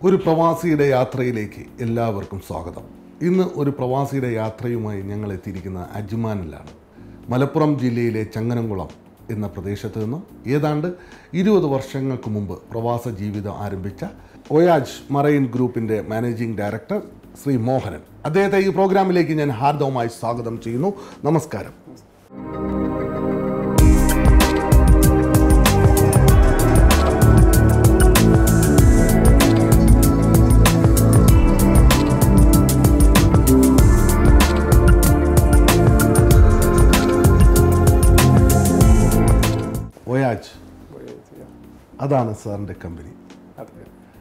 ഒരു പ്രവാസിയുടെ യാത്രയിലേക്ക് എല്ലാവർക്കും സ്വാഗതം ഇന്ന് ഒരു പ്രവാസിയുടെ യാത്രയുമായി ഞങ്ങൾ എത്തിയിരിക്കുന്ന അജ്മാനിലാണ് മലപ്പുറം ജില്ലയിലെ ചങ്ങനംകുളം എന്ന പ്രദേശത്ത് നിന്നും ഏതാണ്ട് ഇരുപത് വർഷങ്ങൾക്ക് മുമ്പ് പ്രവാസ ജീവിതം ആരംഭിച്ച ഒയാജ് മറൈൻ ഗ്രൂപ്പിൻ്റെ മാനേജിംഗ് ഡയറക്ടർ ശ്രീ മോഹനൻ അദ്ദേഹത്തെ ഈ പ്രോഗ്രാമിലേക്ക് ഞാൻ ഹാർദവമായി സ്വാഗതം ചെയ്യുന്നു നമസ്കാരം ഒയാജ് അതാണ് സാറിൻ്റെ കമ്പനി അതെ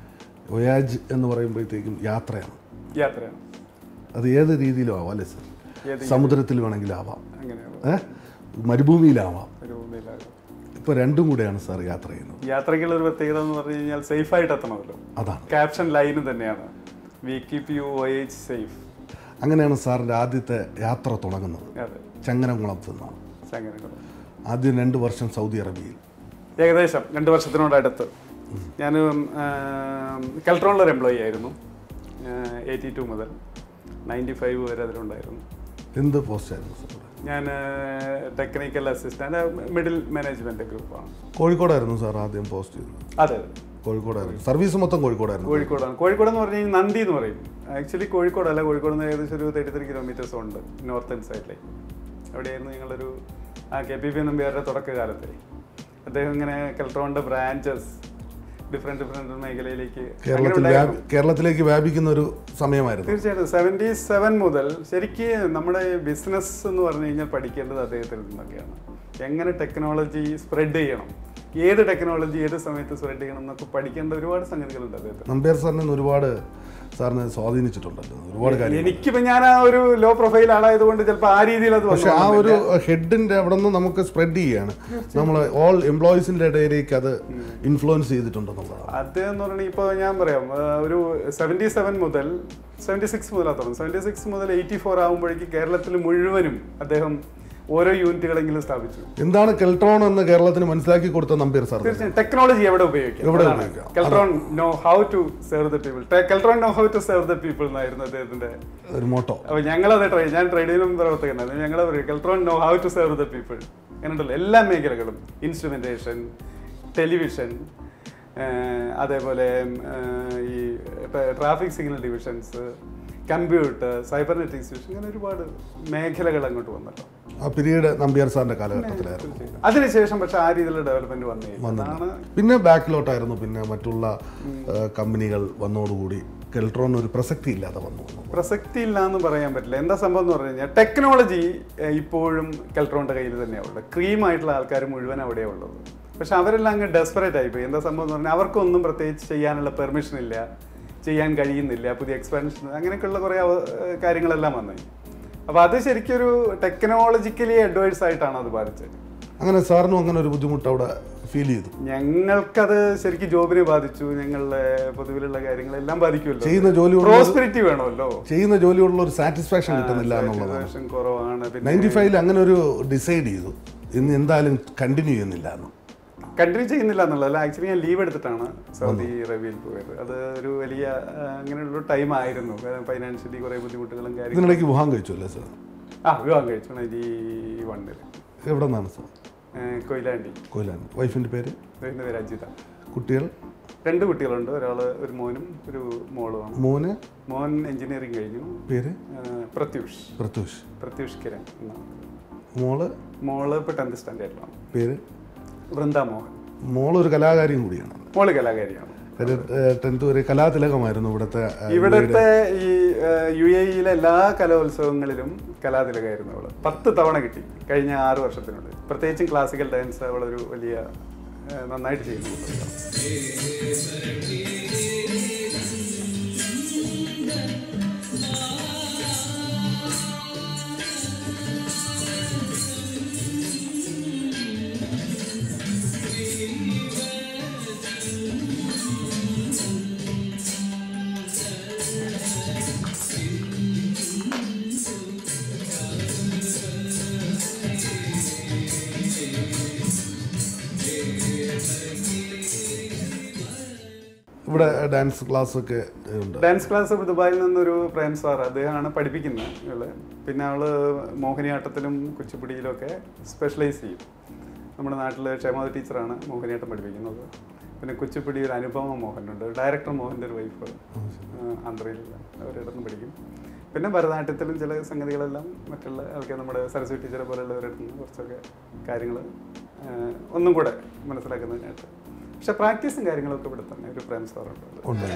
ഒയാജ് എന്ന് പറയുമ്പോഴത്തേക്കും യാത്രയാണ് യാത്രയാണ് അത് ഏത് രീതിയിലും ആവാം അല്ലേ സാർ ഏത് സമുദ്രത്തിൽ വേണമെങ്കിലും ആവാം അങ്ങനെയാണ് ഏ മരുഭൂമിയിലാവാം ഒരു ഭൂമിയിലാകും ഇപ്പോൾ രണ്ടും കൂടെയാണ് സാർ യാത്ര ചെയ്യുന്നത് യാത്രയ്ക്കുള്ള ഒരു പ്രത്യേകത എന്ന് പറഞ്ഞു കഴിഞ്ഞാൽ സേഫായിട്ട് എത്തണമല്ലോ അതാണ് ക്യാപ്ഷൻ ലൈന് തന്നെയാണ് we keep you voyage safe അങ്ങനെയാണ് സാറിൻ്റെ ആദ്യത്തെ യാത്ര തുടങ്ങുന്നത് അതെ ചങ്ങനംകുളത്ത് നിന്നാണ് ചങ്ങനകുളം ആദ്യം രണ്ട് വർഷം സൗദി അറേബ്യയിൽ ഏകദേശം രണ്ട് വർഷത്തിനോടടുത്ത് ഞാൻ കെൽട്രോണിലൊരു എംപ്ലോയി ആയിരുന്നു എയ്റ്റി ടു മുതൽ നയൻറ്റി ഫൈവ് വരെ അതിലുണ്ടായിരുന്നു എന്ത് പോസ്റ്റായിരുന്നു സാർ ഞാൻ ടെക്നിക്കൽ അസിസ്റ്റന്റ് മിഡിൽ മാനേജ്മെന്റ് ഗ്രൂപ്പാണ് കോഴിക്കോടായിരുന്നു സാർ ആദ്യം പോസ്റ്റ് ചെയ്തത് അതെ കോഴിക്കോടായിരുന്നു സർവീസ് മൊത്തം കോഴിക്കോടായിരുന്നു കോഴിക്കോടാണ് കോഴിക്കോട് എന്ന് പറഞ്ഞു കഴിഞ്ഞാൽ നന്ദി എന്ന് പറയും ആക്ച്വലി കോഴിക്കോടല്ല കോഴിക്കോട് നിന്ന് ഏകദേശം ഒരു തേർട്ടി ത്രീ കിലോമീറ്റേഴ്സ് ഉണ്ട് നോർത്തേൺ സൈഡിലേക്ക് അവിടെയായിരുന്നു ഞങ്ങളൊരു ആ കെ പി പി നമ്പ്യാരുടെ തുടക്കകാലത്തെ അദ്ദേഹം ഇങ്ങനെ കെൽട്രോണിന്റെ ബ്രാഞ്ചസ് ഡിഫറെന്റ് ഡിഫറെന്റ് മേഖലയിലേക്ക് അങ്ങനെ കേരളത്തിൽ ഉണ്ടായിരുന്നു. വ്യാപി- കേരളത്തിലേക്ക് വ്യാപിക്കുന്ന ഒരു സമയമായിരുന്നു തീർച്ചയായിട്ടും സെവൻറ്റി സെവൻ മുതൽ ശരിക്ക് നമ്മുടെ ബിസിനസ് എന്ന് പറഞ്ഞു കഴിഞ്ഞാൽ പഠിക്കേണ്ടത് അദ്ദേഹത്തിൽ നിന്നൊക്കെയാണ് എങ്ങനെ ടെക്നോളജി സ്പ്രെഡ് ചെയ്യണം ഏത് ടെക്നോളജി ഏത് സമയത്ത് സ്പ്രെഡ് ചെയ്യണം എന്നൊക്കെ പഠിക്കേണ്ട ഒരുപാട് സംഗതികളുണ്ട് അദ്ദേഹത്തിന് നമ്പ്യാർ സാറിനെ ഇന്ന് ഒരുപാട് സാറിനെ സ്വാധീനിച്ചിട്ടുണ്ടല്ലോ ഒരുപാട് കാര്യം എനിക്കിപ്പോ ഞാൻ ആ ഒരു ലോ പ്രൊഫൈൽ ആളായതുകൊണ്ട് ചിലപ്പോൾ ആ രീതിയിൽ അത് പക്ഷെ വന്നു ആ ഒരു ഹെഡിന്റെ അവിടെ നിന്ന് നമുക്ക് സ്പ്രെഡ് ചെയ്യാണ് നമ്മൾ ഓൾ എംപ്ലോയീസിന്റെ ഇടയിലേക്ക് അത് ഇൻഫ്ലുവൻസ് ചെയ്തിട്ടുണ്ടെന്നുള്ളതാണ് അദ്ദേഹം എന്ന് പറഞ്ഞാൽ ഇപ്പോൾ ഞാൻ പറയാം ആ, ഒരു സെവൻറ്റി സെവൻ മുതൽ സെവൻറ്റി സിക്സ് മുതലാണ് തുടങ്ങും സെവൻറ്റി സിക്സ് മുതൽ എയ്റ്റി ഫോർ ആകുമ്പോഴേക്ക് കേരളത്തിൽ മുഴുവനും അദ്ദേഹം ഓരോ യൂണിറ്റുകളെങ്കിലും സ്ഥാപിച്ചു എന്താണ് കെൽട്രോൺ എന്ന് കേരളത്തിന് മനസ്സിലാക്കി കൊടുത്ത നമ്പ്യാർ സാർ തന്നെ. തീർച്ചയായും ടെക്നോളജി എവിടെ ഉപയോഗിക്കാം എവിടെ അതാണ്. ഉപയോഗിക്കാം? Keltron know how to serve the people Keltron know how to serve the people എന്നായിരുന്നു അദ്ദേഹത്തിന്റെ ഒരു മോട്ടോ അപ്പോൾ ഞങ്ങളത് ട്രൈ ഞാൻ ട്രേഡിലും പ്രവർത്തകനായിരുന്നു ഞങ്ങൾ പറയും Keltron know how to serve the people അങ്ങനെയുണ്ടല്ലോ എല്ലാ മേഖലകളും ഇൻസ്ട്രുമെന്റേഷൻ ടെലിവിഷൻ അതേപോലെ ഏഹ്, ഈ traffic signal divisions computer cybernetics division ഇങ്ങനെ ഒരുപാട് മേഖലകൾ അങ്ങോട്ട് വന്നല്ലോ ആ പിരീഡ് നമ്പ്യാർ സാറിന്റെ കാലഘട്ടത്തിലായിരുന്നു അതിനുശേഷം പക്ഷെ ആ രീതിയിലുള്ള ഡെവലപ്മെന്റ് വന്നേ അതാണ് പിന്നെ ബാക്കിലോട്ടായിരുന്നു പിന്നെ മറ്റുള്ള ആ, കമ്പനികൾ വന്നതോടുകൂടി കെൽട്രോൺ ഒരു പ്രസക്തി ഇല്ലാതെ വന്നു പ്രസക്തി ഇല്ല എന്ന് പറയാൻ പറ്റില്ല എന്താ സംഭവം എന്ന് പറഞ്ഞു കഴിഞ്ഞാൽ ടെക്നോളജി ഇപ്പോഴും കെൽട്രോണിന്റെ കയ്യിൽ തന്നെയാണ് ഉള്ളത് ക്രീം ആയിട്ടുള്ള ആൾക്കാർ മുഴുവൻ അവിടെയാണ് ഉള്ളത് പക്ഷെ അവരെല്ലാം അങ്ങ് ഡെസ്പറേറ്റ് ആയിപ്പോയി എന്താ സംഭവം എന്ന് പറഞ്ഞാൽ അവർക്കൊന്നും പ്രത്യേകിച്ച് ചെയ്യാനുള്ള പെർമിഷൻ ഇല്ല ചെയ്യാൻ കഴിയുന്നില്ല പുതിയ എക്സ്പാൻഷൻ അങ്ങനെയൊക്കെയുള്ള കുറേ അവ- ഏഹ് കാര്യങ്ങളെല്ലാം വന്നു അപ്പോൾ അത് ശരിക്കൊരു ടെക്നോളജിക്കലി അഡ്വൈസ് ആയിട്ടാണ് അത് ബാധിച്ചത് അങ്ങനെ സാറിനും അങ്ങനെ ഒരു ബുദ്ധിമുട്ട് അവിടെ ഫീൽ ചെയ്തു ഞങ്ങൾക്കത് ശരിക്കും ജോബിനെ ബാധിച്ചു ഞങ്ങളുടെ പൊതുവിലുള്ള കാര്യങ്ങളെല്ലാം ബാധിക്കുമല്ലോ ചെയ്യുന്ന ജോലി പ്രോസ്പെരിറ്റി വേണമല്ലോ ചെയ്യുന്ന ജോലിയോടുള്ള ഒരു സാറ്റിസ്ഫാക്ഷൻ കിട്ടുന്നില്ല എന്നുള്ളതാണ് സാറ്റിസ്ഫാക്ഷൻ കുറവാണ് പിന്നെ നയൻറ്റി ഫൈവിൽ അങ്ങനെ ഒരു ഡിസൈഡ് ചെയ്തു ഇന്ന് എന്തായാലും കണ്ടിന്യൂ ചെയ്യുന്നില്ല എന്ന് കണ്ടിന്യൂ ചെയ്യുന്നില്ല എന്നുള്ളതല്ല ആക്ച്വലി ഞാൻ ലീവ് എടുത്തിട്ടാണ് സൗദി അറേബ്യയിൽ പോയത് അത് ഒരു വലിയ ആ, അങ്ങനെയുള്ള ടൈം ആയിരുന്നു ഫൈനാൻഷ്യലി കുറേ ബുദ്ധിമുട്ടുകളും കാര്യങ്ങളും ഇതിനിടയ്ക്ക് വിവാഹം കഴിച്ചു അല്ലേ സാർ ആ വിവാഹം കഴിച്ചു നയൻറ്റി വണ്ണിൽ എവിടെ നിന്നാണ് സാർ കൊയിലാണ്ടി കൊയിലാണ് വൈഫിൻ്റെ പേര് അതിൻ്റെ പേര് അജിത കുട്ടികൾ രണ്ട് കുട്ടികളുണ്ട് ഒരാൾ ഒരു മോനും ഒരു മോളുമാണ് മോന് മോൻ എഞ്ചിനീയറിംഗ് കഴിഞ്ഞു പേര് ആ, പ്രത്യൂഷ് പ്രത്യൂഷ് പ്രത്യൂഷ് കിരൺ എന്നാണ് മോള് മോള് ഇപ്പോൾ ടെൻത്ത് സ്റ്റാൻഡേർഡിലാണ് പേര് വൃന്ദ മോഹൻ മോള് ഒരു കലാകാരിയും കൂടിയാണ് മോള് കലാകാരിയാണ് ടെൻത്ത് വരെ കലാതിലകമായിരുന്നു ഇവിടുത്തെ ആ, ഇവിടുത്തെ ഈ യു എ ഇയിലെ എല്ലാ കലോത്സവങ്ങളിലും കലാതിലകമായിരുന്നു അവള് പത്ത് തവണ കിട്ടി കഴിഞ്ഞ ആറ് വർഷത്തിനുള്ളിൽ പ്രത്യേകിച്ചും ക്ലാസിക്കൽ ഡാൻസ് അവളൊരു വലിയ ആ, നന്നായിട്ട് ചെയ്യുന്നു കുട്ടികളാണ്. ഇവിടെ ഡാൻസ് ക്ലാസ് ഒക്കെ ഉണ്ട് ഡാൻസ് ക്ലാസ് ദുബായിൽ നിന്നൊരു പ്രേം സാർ അദ്ദേഹമാണ് പഠിപ്പിക്കുന്നത് ഇവള് പിന്നെ അവള് മോഹിനിയാട്ടത്തിലും കുച്ചിപ്പുടിയിലും ഒക്കെ സ്പെഷ്യലൈസ് ചെയ്യും നമ്മുടെ നാട്ടിലെ ക്ഷേമാവതി ടീച്ചറാണ് മോഹിനിയാട്ടം പഠിപ്പിക്കുന്നത് പിന്നെ കുച്ചിപ്പുടി ഒരു അനുപമ മോഹനുണ്ട് ഡയറക്ടർ മോഹൻ്റെ ഒരു വൈഫ് ആന്ധ്രയിൽ അവരുടെ നിന്ന് പഠിക്കും പിന്നെ ഭരതനാട്യത്തിലും ചില സംഗതികളെല്ലാം മറ്റുള്ള ആൾക്കാർ നമ്മുടെ സരസ്വതി ടീച്ചറെ പോലെയുള്ളവരുടെ അടുത്ത് നിന്ന് കുറച്ചൊക്കെ കാര്യങ്ങൾ ഒന്നും കൂടെ മനസ്സിലാക്കുന്നതിനായിട്ട് പക്ഷെ പ്രാക്ടീസും കാര്യങ്ങളൊക്കെ ഇവിടെ തന്നെ ഒരു പ്രേം സാറുണ്ട് ഉണ്ട്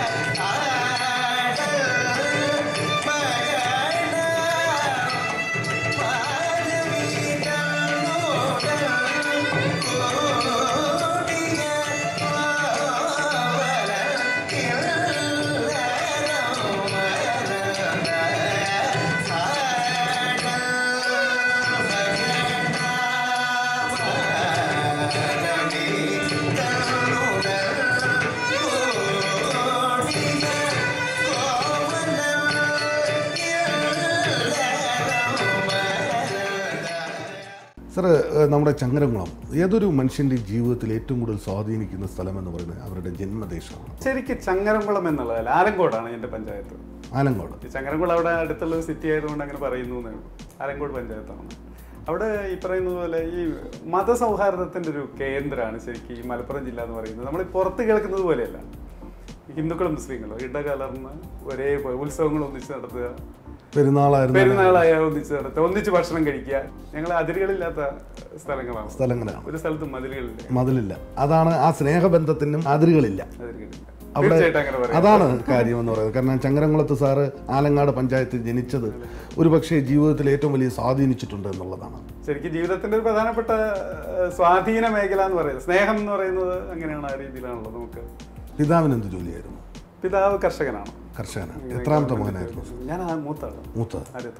സാറ് ഏഹ്, നമ്മുടെ ചങ്ങരംകുളം ഏതൊരു മനുഷ്യൻ്റെ ജീവിതത്തിൽ ഏറ്റവും കൂടുതൽ സ്വാധീനിക്കുന്ന സ്ഥലം എന്ന് പറയുന്നത് അവരുടെ ജന്മദേശമാണ് ശരിക്കും ചങ്ങരംകുളം എന്നുള്ളതല്ല ആലങ്കോടാണ് എൻ്റെ പഞ്ചായത്ത് ആലങ്കോട് ഈ ചങ്ങരംകുളം അവിടെ അടുത്തുള്ള ഒരു സിറ്റി ആയതുകൊണ്ട് അങ്ങനെ പറയുന്നു എന്നേ ഉള്ളൂ ആലങ്കോട് പഞ്ചായത്താണ് അവിടെ ഈ പറയുന്നത് പോലെ ഈ മതസൗഹാർദ്ദത്തിൻ്റെ ഒരു കേന്ദ്രമാണ് ശരിക്കും ഈ മലപ്പുറം ജില്ല എന്ന് പറയുന്നത് നമ്മൾ പുറത്ത് കേൾക്കുന്നത് പോലെയല്ല ഹിന്ദുക്കളും മുസ്ലിങ്ങളും ഇടകലർന്ന് ഒരേ ഉത്സവങ്ങൾ ഒന്നിച്ച് നടത്തുക പെരുന്നാളായിരുന്നു പെരുന്നാളായ ഒന്നിച്ച് നടത്തുക ഒന്നിച്ച് ഭക്ഷണം കഴിക്കുക ഞങ്ങൾ അതിരുകളില്ലാത്ത സ്ഥലങ്ങളാണ് സ്ഥലങ്ങളാണ് ഒരു സ്ഥലത്തും മതിലുകളില്ല മതിലില്ല അതാണ് ആ സ്നേഹബന്ധത്തിനും അതിരുകളില്ല അതിരുകളില്ല അവിടെ തീർച്ചയായിട്ടും അങ്ങനെ പറയാം അതാണ് കാര്യം എന്ന് പറയുന്നത് കാരണം ചങ്ങരംകുളത്ത് സാറ് ആലങ്ങാട് പഞ്ചായത്തിൽ ജനിച്ചത് ഒരു പക്ഷേ ജീവിതത്തിൽ ഏറ്റവും വലിയ സ്വാധീനിച്ചിട്ടുണ്ട് എന്നുള്ളതാണ് ശരിക്കും ജീവിതത്തിന്റെ ഒരു പ്രധാനപ്പെട്ട ഏഹ്, സ്വാധീന മേഖല എന്ന് പറയുന്നത് സ്നേഹം എന്ന് പറയുന്നത് അങ്ങനെയാണ് ആ രീതിയിലാണല്ലോ നമുക്ക് പിതാവിന് എന്ത് ജോലിയായിരുന്നു പിതാവ് കർഷകനാണ് കർഷകനാണ് എത്രാമത്തെ മകനായിരുന്നു ഞാൻ ആ മൂത്താണ് മൂത്ത ആദ്യത്തെ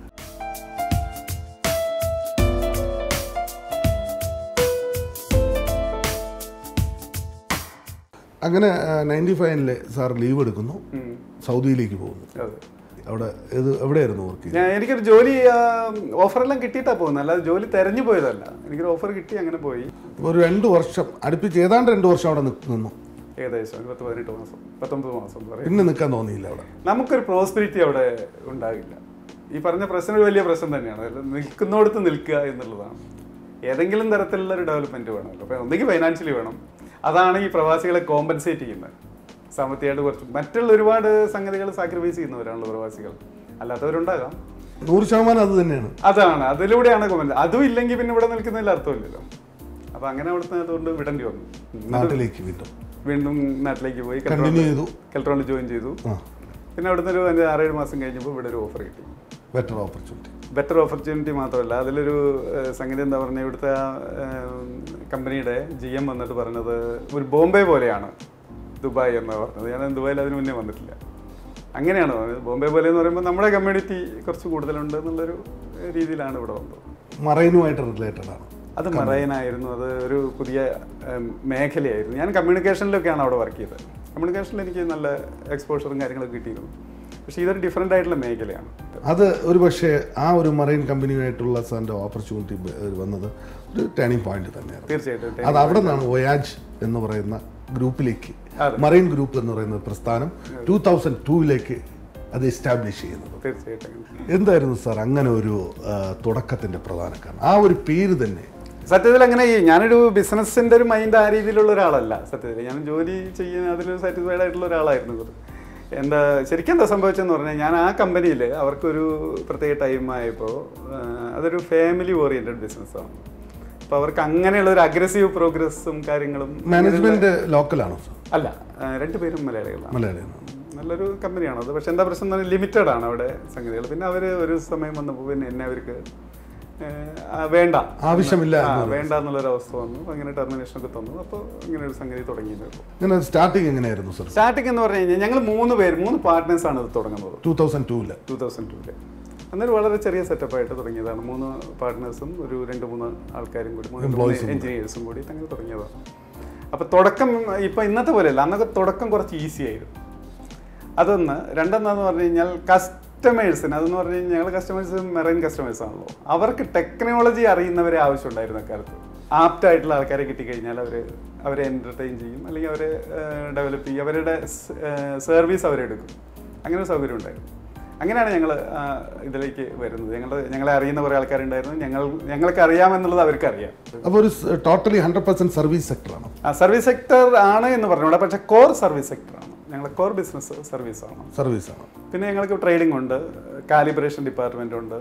അങ്ങനെ നയൻറ്റി ഫൈവിലെ സാർ ലീവ് എടുക്കുന്നു ഉം. സൗദിയിലേക്ക് പോകുന്നു അതെ അവിടെ ഏത് എവിടെയായിരുന്നു വർക്ക് ചെയ്തത് ഞാൻ എനിക്കൊരു ജോലി ഓഫറെല്ലാം കിട്ടിയിട്ടാ പോകുന്നത് അല്ലാതെ ജോലി തെരഞ്ഞു പോയതല്ല എനിക്കൊരു ഓഫർ കിട്ടി അങ്ങനെ പോയി ഒരു രണ്ട് വർഷം അടുപ്പിച്ച് ഏതാണ്ട് രണ്ട് വർഷം അവിടെ നിക്ക് നിന്നു ഏകദേശം ഒരു പത്ത് പതിനെട്ട് മാസം പത്തൊമ്പത് മാസം എന്ന് പറയും പിന്നെ നിൽക്കാൻ തോന്നിയില്ല അവിടെ നമുക്കൊരു പ്രോസ്പെരിറ്റി അവിടെ ഉണ്ടാകില്ല ഈ പറഞ്ഞ പ്രശ്നം ഒരു വലിയ പ്രശ്നം തന്നെയാണ് അതിൽ നിൽക്കുന്നിടത്ത് നിൽക്കുക എന്നുള്ളതാണ് ഏതെങ്കിലും തരത്തിലുള്ള ഒരു ഡെവലപ്മെന്റ് വേണമല്ലോ അപ്പോൾ ഒന്നെങ്കിൽ ഫൈനാൻഷ്യലി വേണം അതാണ് ഈ പ്രവാസികളെ കോമ്പൻസേറ്റ് ചെയ്യുന്നത് സാമ്പത്തികമായിട്ട് കുറച്ച് മറ്റുള്ള ഒരുപാട് സംഗതികൾ സാക്രിഫൈസ് ചെയ്യുന്നവരാണല്ലോ പ്രവാസികൾ അല്ലാത്തവരുണ്ടാകാം നൂറ് ശതമാനം അത് തന്നെയാണ് അതാണ് അതിലൂടെയാണ് കോമ്പൻസ് അതും ഇല്ലെങ്കിൽ പിന്നെ ഇവിടെ നിൽക്കുന്നതിൽ അർത്ഥമില്ലല്ലോ അപ്പോൾ അങ്ങനെ അവിടുത്തെ അതുകൊണ്ട് വിടേണ്ടി വന്നു നാട്ടിലേക്ക് വീണ്ടും വീണ്ടും നാട്ടിലേക്ക് പോയി കണ്ടിന്യൂ ചെയ്തു കെൽട്രോണിൽ ജോയിൻ ചെയ്തു ആ പിന്നെ അവിടുന്ന് ഒരു അഞ്ച് ആറേഴ് മാസം കഴിഞ്ഞപ്പോൾ ഇവിടെ ഒരു ഓഫർ കിട്ടി ബെറ്റർ ഓപ്പർച്യൂണിറ്റി ബെറ്റർ ഓപ്പർച്യൂണിറ്റി മാത്രമല്ല അതിലൊരു ഏഹ്, സംഗതി എന്താ പറഞ്ഞാൽ ഇവിടുത്തെ ആ, ഏഹ്, കമ്പനിയുടെ ജി എം വന്നിട്ട് പറഞ്ഞത് ഒരു ബോംബെ പോലെയാണ് ദുബായ് എന്ന് പറഞ്ഞത് ഞാൻ ദുബായിൽ അതിന് മുന്നേ വന്നിട്ടില്ല അങ്ങനെയാണ് പറഞ്ഞത് ബോംബെ പോലെ എന്ന് പറയുമ്പോൾ നമ്മുടെ കമ്മ്യൂണിറ്റി കുറച്ച് കൂടുതലുണ്ട് എന്നുള്ളൊരു രീതിയിലാണ് ഇവിടെ വന്നത് മറൈനുമായിട്ട് റിലേറ്റഡ് ആണ് അത് മറൈനായിരുന്നു അത് ഒരു പുതിയ ഏം, മേഖലയായിരുന്നു ഞാൻ കമ്മ്യൂണിക്കേഷനിലൊക്കെയാണ് അവിടെ വർക്ക് ചെയ്തത് കമ്മ്യൂണിക്കേഷനിൽ എനിക്ക് നല്ല എക്സ്പോഷറും കാര്യങ്ങളൊക്കെ കിട്ടിയിരുന്നു പക്ഷേ ഇതൊരു ഡിഫറെൻ്റ് ആയിട്ടുള്ള മേഖലയാണ് അത് ഒരു പക്ഷേ ആ ഒരു മറൈൻ കമ്പനിയുമായിട്ടുള്ള സാറിൻ്റെ ഓപ്പർച്യൂണിറ്റി വന്നത് ഒരു ടേണിംഗ് പോയിന്റ് തന്നെയാണ് തീർച്ചയായിട്ടും അത് അവിടെ നിന്നാണ് വൊയാജ് എന്ന് പറയുന്ന ഗ്രൂപ്പിലേക്ക് അതെ. മറൈൻ ഗ്രൂപ്പ് എന്ന് പറയുന്ന പ്രസ്ഥാനം ടൂ തൗസൻഡ് ടൂവിലേക്ക് അത് എസ്റ്റാബ്ലിഷ് ചെയ്യുന്നത് തീർച്ചയായിട്ടും അങ്ങനെ. എന്തായിരുന്നു സാർ അങ്ങനെ ഒരു ആ, തുടക്കത്തിന്റെ പ്രധാന കാരണം ആ ഒരു പേര് തന്നെ സത്യത്തിൽ അങ്ങനെ ഈ ഞാനൊരു ബിസിനസ്സിന്റെ ഒരു മൈൻഡ് ആ രീതിയിലുള്ള ഒരാളല്ല സത്യത്തിൽ ഞാൻ ജോലി ചെയ്യുന്ന അതിൽ സാറ്റിസ്ഫൈഡ് ആയിട്ടുള്ള ഒരാളായിരുന്നു ഇത്. എന്താ ശരിക്കും എന്താ സംഭവിച്ചെന്ന് പറഞ്ഞാൽ ഞാൻ ആ കമ്പനിയിൽ അവർക്കൊരു പ്രത്യേക ടൈം ആയപ്പോൾ അതൊരു ഫാമിലി ഓറിയന്റഡ് ബിസിനസ്സാണ് അപ്പോൾ അവർക്ക് അങ്ങനെയുള്ള ഒരു അഗ്രസീവ് പ്രോഗ്രസ്സും കാര്യങ്ങളും മാനേജ്മെന്റ് ലോക്കലാണോ സാർ അല്ല ആ, രണ്ടുപേരും മലയാളികളാണ് മലയാളിയാണ് നല്ലൊരു കമ്പനിയാണ് അത് പക്ഷെ എന്താ പ്രശ്നം എന്ന് പറഞ്ഞാൽ ലിമിറ്റഡ് ആണ് അവിടെ സംഗതികൾ പിന്നെ അവർ ഒരു സമയം വന്നപ്പോൾ പിന്നെ എന്നെ അവർക്ക് ഏഹ്, ആ, വേണ്ട ആവശ്യമില്ല ആ, എന്ന് വേണ്ട എന്നുള്ളൊരു അവസ്ഥ വന്നു അങ്ങനെ ടെർമിനേഷൻ ഒക്കെ തന്നു അപ്പോൾ ഇങ്ങനെ ഒരു സംഗതി തുടങ്ങിയത് ഇങ്ങനെ സ്റ്റാർട്ടിങ് എങ്ങനെയായിരുന്നു സാർ സ്റ്റാർട്ടിങ് എന്ന് പറഞ്ഞു കഴിഞ്ഞാൽ ഞങ്ങൾ മൂന്ന് പേര് മൂന്ന് പാർട്ട്നേഴ്സ് ആണ് ഇത് തുടങ്ങുന്നത് ടൂ തൗസൻഡ് ടൂവില് ടൂ തൗസൻഡ് ടൂവില് അന്നൊരു വളരെ ചെറിയ സെറ്റപ്പായിട്ട് തുടങ്ങിയതാണ് മൂന്ന് പാർട്ട്നേഴ്സും ഒരു രണ്ട് മൂന്ന് ആൾക്കാരും കൂടി മൂന്ന് Employees ഉം എഞ്ചിനീയേഴ്സും കൂടി അങ്ങനെ തുടങ്ങിയതാണ് അപ്പോൾ തുടക്കം ഇപ്പം ഇന്നത്തെ പോലെയല്ല അന്നൊക്കെ തുടക്കം കുറച്ച് ഈസി ആയിരുന്നു അതൊന്ന് രണ്ടെന്നാന്ന് പറഞ്ഞു കഴിഞ്ഞാൽ കസ്റ്റമേഴ്സിന് അതെന്ന് പറഞ്ഞു കഴിഞ്ഞാൽ ഞങ്ങൾ കസ്റ്റമേഴ്സ് മെറൈൻ കസ്റ്റമേഴ്സ് ആണല്ലോ അവർക്ക് ടെക്നോളജി അറിയുന്നവരെ ആവശ്യമുണ്ടായിരുന്നു അക്കാലത്ത് ആപ്റ്റ് ആയിട്ടുള്ള ആൾക്കാരെ കിട്ടിക്കഴിഞ്ഞാൽ അവർ അവരെ എൻ്റർടൈൻ ചെയ്യും അല്ലെങ്കിൽ അവരെ ഡെവലപ്പ് ചെയ്യും അവരുടെ സർവീസ് അവരെടുക്കും അങ്ങനെ ഒരു സൗകര്യം ഉണ്ടായിരുന്നു അങ്ങനെയാണ് ഞങ്ങൾ ഇതിലേക്ക് വരുന്നത് ഞങ്ങൾ ഞങ്ങളെ അറിയുന്ന കുറേ ആൾക്കാരുണ്ടായിരുന്നു ഞങ്ങൾ ഞങ്ങൾക്ക് അറിയാമെന്നുള്ളത് അവർക്ക് അറിയാം അപ്പോൾ ഒരു ടോട്ടലി ഹൺഡ്രഡ് പെർസെൻറ്റ് സർവീസ് സെക്ടറാണ് ആ സർവീസ് സെക്ടർ ആണ് എന്ന് പറഞ്ഞുകൂടാ പക്ഷേ കോർ സർവീസ് സെക്ടറാണ് ഞങ്ങൾ കോർ ബിസിനസ് സർവീസ് ആണ് സർവീസാണ് പിന്നെ ഞങ്ങൾക്ക് ട്രേഡിംഗ് ഉണ്ട് കാലിബ്രേഷൻ ഡിപ്പാർട്ട്മെന്റ് ഉണ്ട്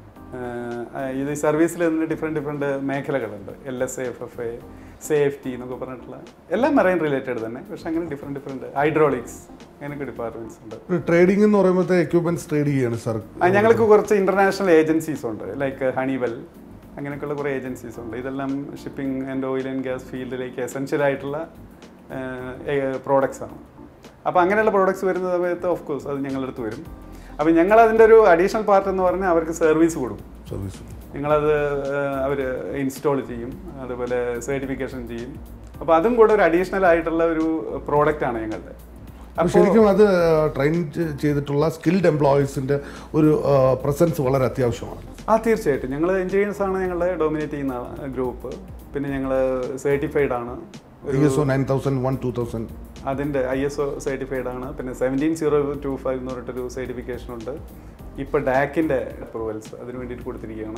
ആഹ് ഇത് ഈ സർവീസിൽ തന്നെ ഡിഫറെൻറ്റ് ഡിഫറെൻറ്റ് മേഖലകളുണ്ട് L S F F A safety എന്നൊക്കെ പറഞ്ഞിട്ടുള്ള എല്ലാം മറൈൻ റിലേറ്റഡ് തന്നെ പക്ഷെ അങ്ങനെ ഡിഫറെൻറ്റ് ഡിഫറെൻറ്റ് ഹൈഡ്രോളിക്സ് അങ്ങനെയൊക്കെ ഡിപ്പാർട്ട്മെന്റ്സ് ഉണ്ട് ട്രേഡിംഗ് എന്ന് പറയുമ്പോഴത്തെ എക്യുപ്മെന്റ്സ് ട്രേഡ് ചെയ്യാണ് സാർ ആ, ഞങ്ങൾക്ക് കുറച്ച് ഇന്റർനാഷണൽ ഏജൻസീസ് ഉണ്ട് ലൈക്ക് ഹണിവെൽ അങ്ങനെയൊക്കെയുള്ള കുറേ ഏജൻസീസ് ഉണ്ട് ഇതെല്ലാം shipping and oil and gas ഫീൽഡിലേക്ക് എസെൻഷ്യൽ ആയിട്ടുള്ള പ്രോഡക്ട്സ് ആണ് അപ്പോൾ അങ്ങനെയുള്ള പ്രോഡക്ട്സ് വരുന്ന സമയത്ത് ഓഫ് കോഴ്സ് അത് ഞങ്ങളുടെ അടുത്ത് വരും അപ്പോൾ ഞങ്ങൾ അതിൻ്റെ ഒരു അഡീഷണൽ പാർട്ട് എന്ന് പറഞ്ഞാൽ അവർക്ക് സർവീസ് കൊടുക്കും സർവീസ് നിങ്ങളത് അവർ ഇൻസ്റ്റാൾ ചെയ്യും അതുപോലെ സർട്ടിഫിക്കേഷൻ ചെയ്യും അപ്പോൾ അതും കൂടെ ഒരു അഡീഷണൽ ആയിട്ടുള്ള ഒരു പ്രോഡക്റ്റ് ആണ് ഞങ്ങളുടെ അപ്പോൾ ശരിക്കും അത് ട്രെയിൻ ചെയ്തിട്ടുള്ള സ്കിൽഡ് എംപ്ലോയീസിന്റെ ഒരു പ്രസൻസ് വളരെ അത്യാവശ്യമാണ് ആ തീർച്ചയായിട്ടും ഞങ്ങൾ എഞ്ചിനീയേഴ്സ് ആണ് ഞങ്ങളെ ഡോമിനേറ്റ് ചെയ്യുന്ന ഗ്രൂപ്പ് പിന്നെ ഞങ്ങൾ സർട്ടിഫൈഡ് ആണ് I S O nine thousand one two thousand അതിൻ്റെ ഐ എസ് ഒ സർട്ടിഫൈഡ് ആണ് പിന്നെ സെവൻറ്റീൻ സീറോ ടു ഫൈവ് എന്ന് പറഞ്ഞിട്ടൊരു സർട്ടിഫിക്കേഷൻ ഉണ്ട് ഇപ്പോൾ ഡാക്കിൻ്റെ അപ്രൂവൽസ് അതിന് വേണ്ടിയിട്ട് കൊടുത്തിരിക്കുകയാണ്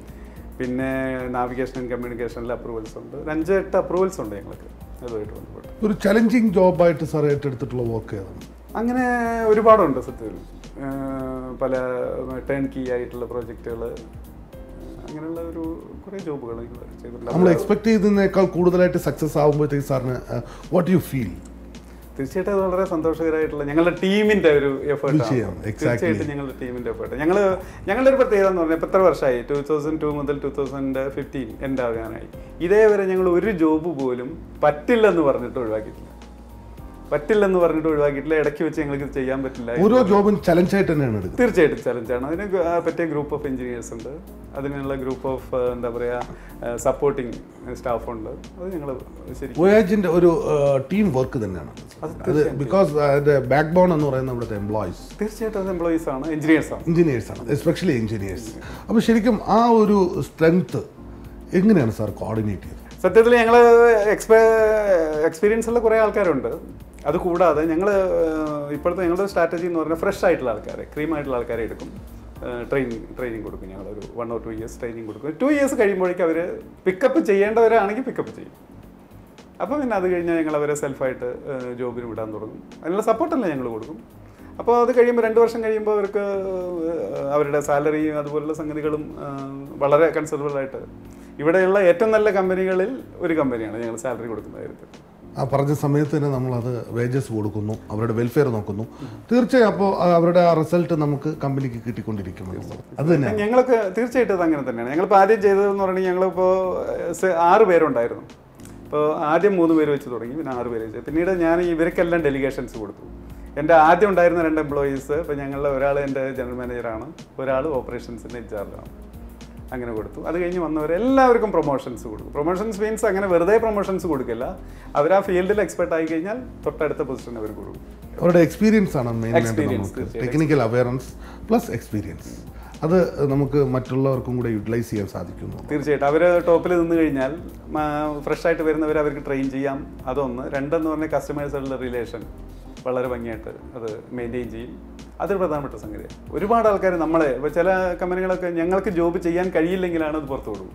പിന്നെ നാവിഗേഷൻ ആൻഡ് കമ്മ്യൂണിക്കേഷനിലെ അപ്രൂവൽസ് ഉണ്ട് ഒരു അഞ്ച് എട്ട് അപ്രൂവൽസ് ഉണ്ട് ഞങ്ങൾക്ക് അതുമായിട്ട് ബന്ധപ്പെട്ട് ഒരു ചലഞ്ചിങ് ജോബായിട്ട് സാർ ഏറ്റെടുത്തിട്ടുള്ള വർക്ക് ഏതാണ് അങ്ങനെ ഒരുപാടുണ്ട് സത്യത്തിൽ ഏഹ് പല ടേൺ കീ ആയിട്ടുള്ള പ്രോജക്റ്റുകൾ അങ്ങനെയുള്ള ഒരു കുറേ ജോബുകൾ ചെയ്തിട്ടുണ്ട് നമ്മൾ എക്സ്പെക്ട് ചെയ്തതിനേക്കാൾ കൂടുതലായിട്ട് സക്സസ് ആകുമ്പോഴത്തേക്ക് സാറിന് വാട്ട് യു ഫീൽ തീർച്ചയായിട്ടും അത് വളരെ സന്തോഷകരമായിട്ടുള്ള ഞങ്ങളുടെ ടീമിന്റെ ഒരു എഫേർട്ട് വിജയം, exactly. തീർച്ചയായിട്ടും ഞങ്ങളുടെ ടീമിന്റെ എഫേർട്ട് ഞങ്ങൾ ഞങ്ങളുടെ ഒരു പ്രത്യേകത എന്ന് പറഞ്ഞാൽ ഇപ്പം എത്ര വർഷമായി ടൂ തൗസൻഡ് ടു മുതൽ ടൂ തൗസൻഡ് ഫിഫ്റ്റീൻ എൻ്റെ ആകാനായി ഇതേവരെ ഞങ്ങൾ ഒരു ജോബ് പോലും പറ്റില്ലെന്ന് പറഞ്ഞിട്ട് ഒഴിവാക്കിയിട്ടില്ല പറ്റില്ലെന്ന് പറഞ്ഞിട്ട് ഒഴിവാക്കിയിട്ടില്ല ഇടയ്ക്ക് വെച്ച് ഞങ്ങൾക്ക് ഇത് ചെയ്യാൻ പറ്റില്ല ഓരോ ജോബും ചലഞ്ചായിട്ട് തന്നെയാണ് എടുക്കുന്നത് തീർച്ചയായിട്ടും ചലഞ്ചാണ് അതിന് ഗ- ആ പറ്റിയ ഗ്രൂപ്പ് ഓഫ് എഞ്ചിനീയേഴ്സ് ഉണ്ട് അതിനുള്ള ഗ്രൂപ്പ് ഓഫ് എന്താ പറയുക സപ്പോർട്ടിങ് സ്റ്റാഫ് ഉണ്ട് അത് ഞങ്ങൾ ശരിക്കും വോയാജിന്റെ ഒരു ടീം വർക്ക് തന്നെയാണ് അത് അത് ബിക്കോസ് അതിന്റെ ബാക്ക് ബോൺ എന്ന് പറയുന്നത് ഇവിടുത്തെ എംപ്ലോയീസ് തീർച്ചയായിട്ടും അത് എംപ്ലോയീസ് ആണ് എഞ്ചിനീയേഴ്സ് ആണ് എഞ്ചിനീയേഴ്സ് ആണ് എസ്പെഷ്യലി എഞ്ചിനീയേഴ്സ് അപ്പോൾ ശരിക്കും ആ ഒരു സ്ട്രെങ്ത് എങ്ങനെയാണ് സാർ കോർഡിനേറ്റ് ചെയ്തത് സത്യത്തിൽ ഞങ്ങൾ എക്സ്പെ എക്സ്പീരിയൻസ് ഉള്ള കുറേ ആൾക്കാരുണ്ട് അത് കൂടാതെ ഞങ്ങൾ ഇപ്പോഴത്തെ ഞങ്ങളുടെ സ്ട്രാറ്റജി എന്ന് പറഞ്ഞാൽ ഫ്രഷ് ആയിട്ടുള്ള ആൾക്കാരെ ക്രീം ആയിട്ടുള്ള ആൾക്കാരെ എടുക്കും ട്രെയിനിങ് ട്രെയിനിങ് കൊടുക്കും ഞങ്ങൾ ഒരു one or two years training കൊടുക്കും ടു ഇയേഴ്സ് കഴിയുമ്പോഴേക്കും അവർ പിക്കപ്പ് ചെയ്യേണ്ടവരാണെങ്കിൽ പിക്കപ്പ് ചെയ്യും അപ്പോൾ പിന്നെ അത് കഴിഞ്ഞാൽ ഞങ്ങൾ അവരെ സെൽഫായിട്ട് ജോബിന് വിടാൻ തുടങ്ങും അതിനുള്ള സപ്പോർട്ടല്ല ഞങ്ങൾ കൊടുക്കും അപ്പോൾ അത് കഴിയുമ്പോൾ രണ്ട് വർഷം കഴിയുമ്പോൾ അവർക്ക് ഏഹ്, അവരുടെ സാലറിയും അതുപോലുള്ള സംഗതികളും ഏഹ്, വളരെ കൺസിഡറബിൾ ആയിട്ട് ഇവിടെയുള്ള ഏറ്റവും നല്ല കമ്പനികളിൽ ഒരു കമ്പനിയാണ് ഞങ്ങൾ സാലറി കൊടുക്കുന്ന കാര്യത്തിൽ ആ പറഞ്ഞ സമയത്ത് തന്നെ നമ്മളത് വേജസ് കൊടുക്കുന്നു അവരുടെ വെൽഫെയർ നോക്കുന്നു തീർച്ചയായും അപ്പോൾ അവരുടെ ആ റിസൾട്ട് നമുക്ക് കമ്പനിക്ക് കിട്ടിക്കൊണ്ടിരിക്കുന്നു അത് തന്നെ ഞങ്ങൾക്ക് തീർച്ചയായിട്ടും അത് അങ്ങനെ തന്നെയാണ് ഞങ്ങളിപ്പോൾ ആദ്യം ചെയ്തതെന്ന് പറഞ്ഞാൽ ഞങ്ങളിപ്പോൾ സെ- ആറ് പേരുണ്ടായിരുന്നു ഇപ്പോൾ ആദ്യം മൂന്ന് പേര് വെച്ച് തുടങ്ങി പിന്നെ ആറ് പേര് വെച്ച് പിന്നീട് ഞാൻ ഇവർക്കെല്ലാം ഡെലിഗേഷൻസ് കൊടുത്തു എൻ്റെ ആദ്യം ഉണ്ടായിരുന്ന രണ്ട് എംപ്ലോയീസ് ഇപ്പോൾ ഞങ്ങളുടെ ഒരാൾ എൻ്റെ ജനറൽ മാനേജറാണ് ഒരാൾ ഓപ്പറേഷൻസിൻ്റെ ഇൻചാർജാണ് അങ്ങനെ കൊടുത്തു അത് കഴിഞ്ഞ് വന്നവർ എല്ലാവർക്കും പ്രൊമോഷൻസ് കൊടുക്കും പ്രൊമോഷൻസ് മീൻസ് അങ്ങനെ വെറുതെ പ്രൊമോഷൻസ് കൊടുക്കില്ല അവർ ആ ഫീൽഡിൽ എക്സ്പെർട്ട് ആയി കഴിഞ്ഞാൽ തൊട്ടടുത്ത പൊസിഷൻ അവർ കൊടുക്കും അവരുടെ എക്സ്പീരിയൻസ് ആണ് മെയിനായിട്ട് Experience, നമുക്ക് തീർച്ചയായും. ടെക്നിക്കൽ അവയറൻസ് പ്ലസ് എക്സ്പീരിയൻസ് അത് നമുക്ക് മറ്റുള്ളവർക്കും കൂടെ യൂട്ടിലൈസ് ചെയ്യാൻ സാധിക്കുന്നു തീർച്ചയായിട്ടും അവർ ടോപ്പിൽ നിന്ന് കഴിഞ്ഞാൽ ഫ്രഷ് ആയിട്ട് വരുന്നവർ അവർക്ക് ട്രെയിൻ ചെയ്യാം അതൊന്ന് രണ്ടെന്ന് പറഞ്ഞാൽ കസ്റ്റമേഴ്സുള്ള റിലേഷൻ വളരെ ഭംഗിയായിട്ട് അത് മെയിൻറ്റെയിൻ ചെയ്യും അതൊരു പ്രധാനപ്പെട്ട സംഗതിയാണ് ഒരുപാട് ആൾക്കാർ നമ്മളെ ഇപ്പോൾ ചില കമ്പനികളൊക്കെ ഞങ്ങൾക്ക് ജോബ് ചെയ്യാൻ കഴിയില്ലെങ്കിലാണ് അത് പുറത്തു കൊടുക്കും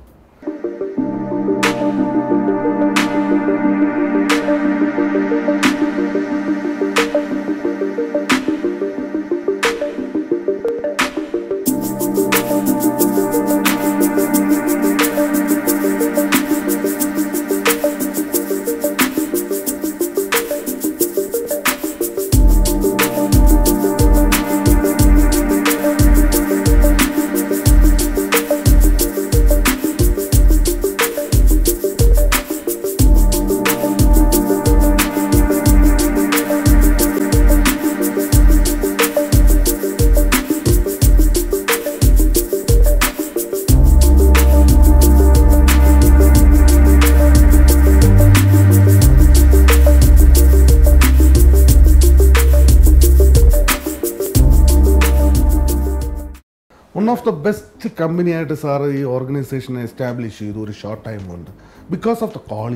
വൺ ഓഫ് ദ ബെസ്റ്റ് കമ്പനിയായിട്ട് സാർ ഈ ഓർഗനൈസേഷനെ എസ്റ്റാബ്ലിഷ് ചെയ്തു ഒരു ഷോർട്ട് ടൈം കൊണ്ട് because of the quality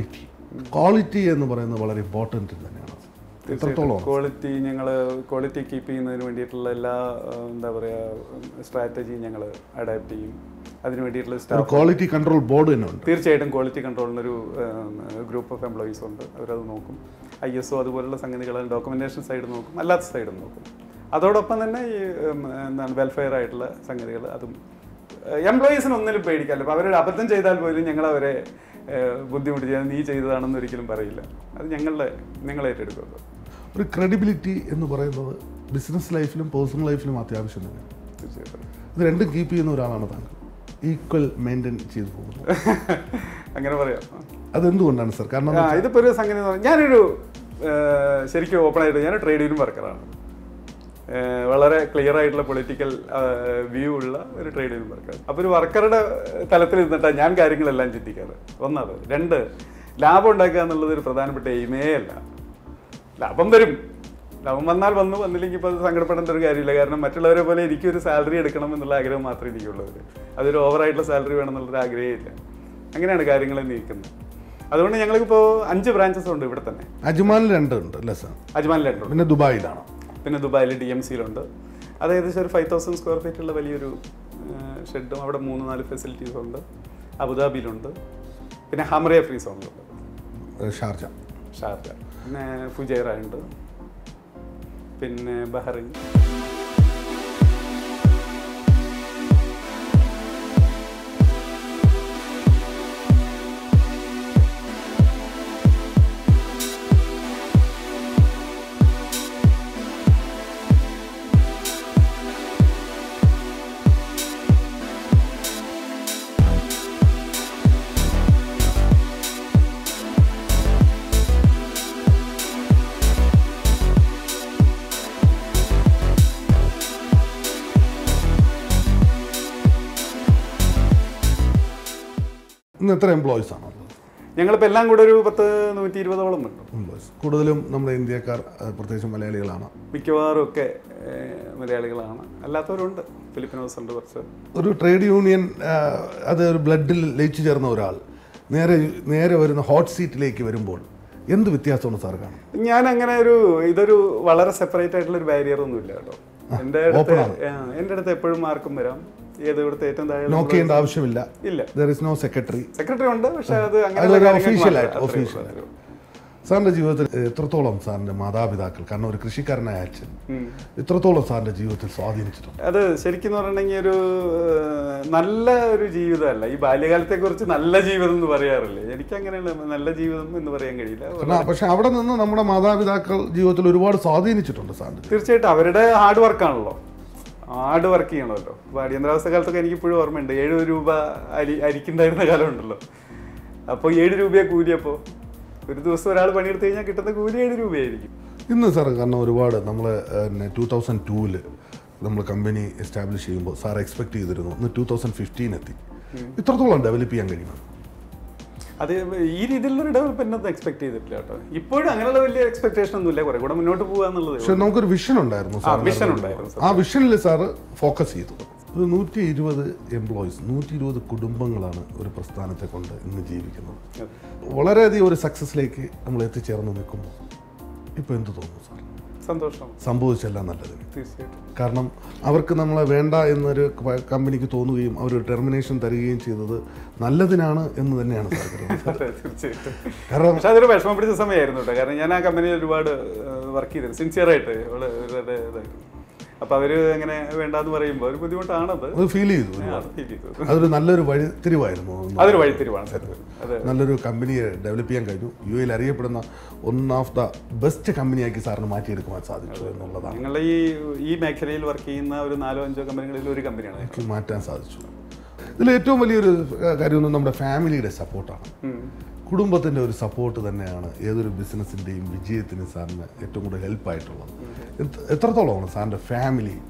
quality എന്ന് പറയുന്നത് വളരെ ഇമ്പോർട്ടൻറ്റ് തന്നെയാണ് എത്രത്തോളം ക്വാളിറ്റി ഞങ്ങൾ ക്വാളിറ്റി കീപ്പ് ചെയ്യുന്നതിന് വേണ്ടിയിട്ടുള്ള എല്ലാ ആ, എന്താ പറയുക സ്ട്രാറ്റജിയും ഞങ്ങൾ അഡാപ്റ്റ് ചെയ്യും അതിന് വേണ്ടിയിട്ടുള്ള ഒരു സ്റ്റാഫ് ക്വാളിറ്റി കൺട്രോൾ ബോർഡ് തന്നെ ഉണ്ട് തീർച്ചയായിട്ടും ക്വാളിറ്റി കൺട്രോളിനൊരു ഗ്രൂപ്പ് ഓഫ് എംപ്ലോയീസ് ഉണ്ട് അവരത് നോക്കും ഐ എസ് ഒ അതുപോലുള്ള സംഗതികൾ ഡോക്യുമെന്റേഷൻ സൈഡ് നോക്കും അല്ലാത്ത സൈഡും നോക്കും അതോടൊപ്പം തന്നെ ഈ ഉം, എന്താണ് വെൽഫെയർ ആയിട്ടുള്ള സംഗതികൾ അതും എംപ്ലോയീസിന് ഒന്നിലും പേടിക്കാല്ല അപ്പോൾ അവരൊരു അബദ്ധം ചെയ്താൽ പോലും ഞങ്ങൾ അവരെ ബുദ്ധിമുട്ടി നീ ചെയ്തതാണെന്ന് ഒരിക്കലും പറയില്ല അത് ഞങ്ങളുടെ നിങ്ങൾ ഏറ്റെടുക്കുമല്ലോ ഒരു ക്രെഡിബിലിറ്റി എന്ന് പറയുന്നത് ബിസിനസ് ലൈഫിലും പേഴ്സണൽ ലൈഫിലും അത്യാവശ്യം തന്നെ തീർച്ചയായിട്ടും ഇത് രണ്ടും കീപ്പ് ചെയ്യുന്ന ഒരാളാണ് താങ്കൾ ഈക്വൽ മെയിൻറ്റെയിൻ ചെയ്തു പോകുന്നത് അങ്ങനെ പറയാം അതെന്തുകൊണ്ടാണ് സർ കാരണം ആ ഇതിപ്പോൾ ഒരു സംഗതി എന്ന് പറഞ്ഞാൽ ഞാനൊരു ആ, ശരിക്കും ഓപ്പൺ ആയിട്ട് ഞാൻ ട്രേഡ് യൂണിയൻ വർക്കറാണ് വളരെ ക്ലിയർ ആയിട്ടുള്ള പൊളിറ്റിക്കൽ വ്യൂ ഉള്ള ഒരു ട്രേഡ് യൂണിയൻ വർക്കർ അപ്പോൾ ഒരു വർക്കറുടെ തലത്തിൽ നിന്നിട്ടാണ് ഞാൻ കാര്യങ്ങളെല്ലാം ചിന്തിക്കാറ് ഒന്നത് രണ്ട് ലാഭം ഉണ്ടാക്കുക എന്നുള്ളത് ഒരു പ്രധാനപ്പെട്ട എയിമേ അല്ല ലാഭം വരും ലാഭം വന്നാൽ വന്നു വന്നില്ലെങ്കിൽ ഇപ്പോൾ അത് സങ്കടപ്പെടേണ്ട ഒരു കാര്യമില്ല കാരണം മറ്റുള്ളവരെ പോലെ എനിക്കൊരു സാലറി എടുക്കണം എന്നുള്ള ആഗ്രഹം മാത്രമേ എനിക്കുള്ളത് അതൊരു ഓവറായിട്ടുള്ള സാലറി വേണം എന്നുള്ളൊരു ആഗ്രഹമില്ല അങ്ങനെയാണ് കാര്യങ്ങൾ നീക്കുന്നത് അതുകൊണ്ട് ഞങ്ങൾക്കിപ്പോൾ അഞ്ച് ബ്രാഞ്ചസ് ഉണ്ട് ഇവിടെ തന്നെ അജ്മാനിൽ രണ്ടുണ്ട് അല്ലേ സർ അജ്മാനിൽ രണ്ടുണ്ട് പിന്നെ ദുബായിലാണ് പിന്നെ ദുബായിൽ ഡി എം സിയിലുണ്ട് അത് ഏകദേശം ഒരു ഫൈവ് തൗസൻഡ് സ്ക്വയർ ഫീറ്റ് ഉള്ള വലിയൊരു ഷെഡും അവിടെ മൂന്ന് നാല് ഫെസിലിറ്റീസ് ഉണ്ട് അബുദാബിയിലുണ്ട് പിന്നെ ഹമറിയ ഫ്രീ സോണിലുണ്ട് ഏഹ് ഷാർജ ഷാർജ പിന്നെ ഫുജൈറ ഉണ്ട് പിന്നെ ബഹറിൻ ഇന്ന് എത്ര എംപ്ലോയീസ് ആണ് ഞങ്ങളിപ്പോൾ എല്ലാം കൂടെ ഒരു പത്ത് നൂറ്റി ഇരുപതോളം ഉണ്ട് എംപ്ലോയീസ് കൂടുതലും നമ്മുടെ ഇന്ത്യക്കാർ ഏഹ് പ്രത്യേകിച്ചും മലയാളികളാണ് മിക്കവാറും ഒക്കെ ഏഹ്, മലയാളികളാണ് അല്ലാത്തവരുണ്ട് ഫിലിപ്പിനോസ് ഉണ്ട് കുറച്ച് ഒരു ട്രേഡ് യൂണിയൻ ആഹ്, അത് ഒരു ബ്ലഡിൽ ലയിച്ചു ചേർന്ന ഒരാൾ നേരെ നേരെ വരുന്ന ഹോട്ട് സീറ്റിലേക്ക് വരുമ്പോൾ എന്ത് വ്യത്യാസമാണ് സാർ കാണുന്നത് ഞാൻ അങ്ങനെ ഒരു ഇതൊരു വളരെ സെപ്പറേറ്റ് ആയിട്ടുള്ള ഒരു ബാരിയർ ഒന്നും ഇല്ല കേട്ടോ എൻ്റെ അടുത്ത് ആ, എൻ്റെ അടുത്ത് എപ്പോഴും ആർക്കും വരാം ഏത് ഇവിടുത്തെ ഏറ്റവും താഴെ നോക്ക് ചെയ്യേണ്ട ആവശ്യമില്ല ഇല്ല there is no secretary secretary ഉണ്ട് പക്ഷെ അത് അങ്ങനെ അതൊരു official ആയിട്ട്, official സാറിൻ്റെ ജീവിതത്തിൽ എത്രത്തോളം സാറിൻ്റെ മാതാപിതാക്കൾ കാരണം ഒരു കൃഷിക്കാരനായ അച്ഛൻ എത്രത്തോളം സാറിൻ്റെ ജീവിതത്തിൽ സ്വാധീനിച്ചിട്ടുണ്ട് അത് ശരിക്കും പറഞ്ഞിട്ടുണ്ടെങ്കിൽ ഒരു ഏഹ്, നല്ല ഒരു ജീവിതമല്ല ഈ ബാല്യകാലത്തെ കുറിച്ച് നല്ല ജീവിതം എന്ന് പറയാറില്ലേ എനിക്ക് അങ്ങനെയുള്ള നല്ല ജീവിതം എന്ന് പറയാൻ കഴിയില്ല കാരണം പക്ഷെ അവിടെ നിന്ന് നമ്മുടെ മാതാപിതാക്കൾ ജീവിതത്തിൽ ഒരുപാട് സ്വാധീനിച്ചിട്ടുണ്ട് സാറിൻ്റെ തീർച്ചയായിട്ടും അവരുടെ ഹാർഡ് വർക്കാണല്ലോ ഹാർഡ് വർക്ക് ചെയ്യണമല്ലോ അപ്പോൾ അടിയന്തരാവസ്ഥ കാലത്തൊക്കെ എനിക്ക് ഇപ്പോഴും ഓർമ്മയുണ്ട് ഏഴ് രൂപ അരി അരിക്കുണ്ടായിരുന്ന കാലമുണ്ടല്ലോ അപ്പോൾ ഏഴ് രൂപയെ കൂലിയപ്പോൾ ഒരു ദിവസം ഒരാൾ പണിയെടുത്ത് കഴിഞ്ഞാൽ കിട്ടുന്ന കൂലി ഏഴ് രൂപയായിരിക്കും ഇന്ന് സാർ കാരണം ഒരുപാട് നമ്മൾ ടൂ തൗസൻഡ് ടൂവിൽ നമ്മൾ കമ്പനി എസ്റ്റാബ്ലിഷ് ചെയ്യുമ്പോൾ സാർ എക്സ്പെക്ട് ചെയ്തിരുന്നു ഇന്ന് ടൂ തൗസൻഡ് ഫിഫ്റ്റീൻ എത്തി ഇത്രത്തോളം ഡെവലപ്പ് ചെയ്യാൻ കഴിയുന്നത് അത് ഈ രീതിയിലുള്ളൊരു ഡെവലപ്മെന്റ് ഒന്നും എക്സ്പെക്ട് ചെയ്തിട്ടില്ല കേട്ടോ ഇപ്പോഴും അങ്ങനെയുള്ള വലിയ എക്സ്പെക്ടേഷൻ ഒന്നുമില്ല കുറെ കൂടെ മുന്നോട്ട് പോകുക എന്നുള്ളത് പക്ഷെ നമുക്കൊരു വിഷൻ ഉണ്ടായിരുന്നു ആ സാർ വിഷൻ ഉണ്ടായിരുന്നു സർ. ആ വിഷനിൽ സാറ് ഫോക്കസ് ചെയ്തു ഒരു നൂറ്റി ഇരുപത് എംപ്ലോയീസ് നൂറ്റി ഇരുപത് കുടുംബങ്ങളാണ് ഒരു പ്രസ്ഥാനത്തെ കൊണ്ട് ഇന്ന് ജീവിക്കുന്നത് അതെ. വളരെയധികം ഒരു സക്സസ്സിലേക്ക് നമ്മൾ എത്തിച്ചേർന്ന് നിൽക്കുമ്പോൾ ഇപ്പോൾ എന്ത് തോന്നുന്നു സാർ സന്തോഷം സംഭവിച്ചെല്ലാം നല്ലതിന് തീർച്ചയായിട്ടും കാരണം അവർക്ക് നമ്മളെ വേണ്ട എന്നൊരു ക- കമ്പനിക്ക് തോന്നുകയും അവർ ടെർമിനേഷൻ തരികയും ചെയ്തത് നല്ലതിനാണ് എന്ന് തന്നെയാണ് സാർ കരുതുന്നത്. അതെ, തീർച്ചയായിട്ടും കാരണം പക്ഷെ അതൊരു വിഷമം പിടിച്ച സമയമായിരുന്നു കേട്ടോ കാരണം ഞാൻ ആ കമ്പനിയിൽ ഒരുപാട് വർക്ക് ചെയ്തിരുന്നു സിൻസിയറായിട്ട് വളരെ ഇതായിരുന്നു അപ്പൊ അവര് അങ്ങനെ വേണ്ടാന്ന് പറയുമ്പോൾ ഒരു ബുദ്ധിമുട്ടാണത് അത് ഫീൽ ചെയ്തു ഞാൻ അത് feel ചെയ്തു. അതൊരു നല്ലൊരു വഴിത്തിരിവായിരുന്നു അതൊരു വഴിത്തിരിവാണ് സത്യം അതെ നല്ലൊരു കമ്പനിയെ ഡെവലപ്പ് ചെയ്യാൻ കഴിഞ്ഞു യു എയിൽ അറിയപ്പെടുന്ന വൺ ഓഫ് ദ ബെസ്റ്റ് കമ്പനിയാക്കി സാറിന് മാറ്റിയെടുക്കുവാൻ സാധിച്ചു എന്നുള്ളതാണ് ഞങ്ങളുടെ ഈ ഈ മേഖലയിൽ വർക്ക് ചെയ്യുന്ന ഒരു നാലോ അഞ്ചോ കമ്പനികളിൽ ഒരു കമ്പനിയാണ് എനിക്ക് മാറ്റാൻ സാധിച്ചു ഇതിൽ ഏറ്റവും വലിയൊരു കാര്യം എന്ന് നമ്മുടെ ഫാമിലിയുടെ സപ്പോർട്ടാണ് ഉം. കുടുംബത്തിൻ്റെ ഒരു സപ്പോർട്ട് തന്നെയാണ് ഏതൊരു ബിസിനസ്സിൻ്റെയും വിജയത്തിന് സാറിന് ഏറ്റവും കൂടുതൽ ഹെൽപ്പായിട്ടുള്ളത് എത്ര- എത്രത്തോളമാണ് സാറിൻ്റെ ഫാമിലി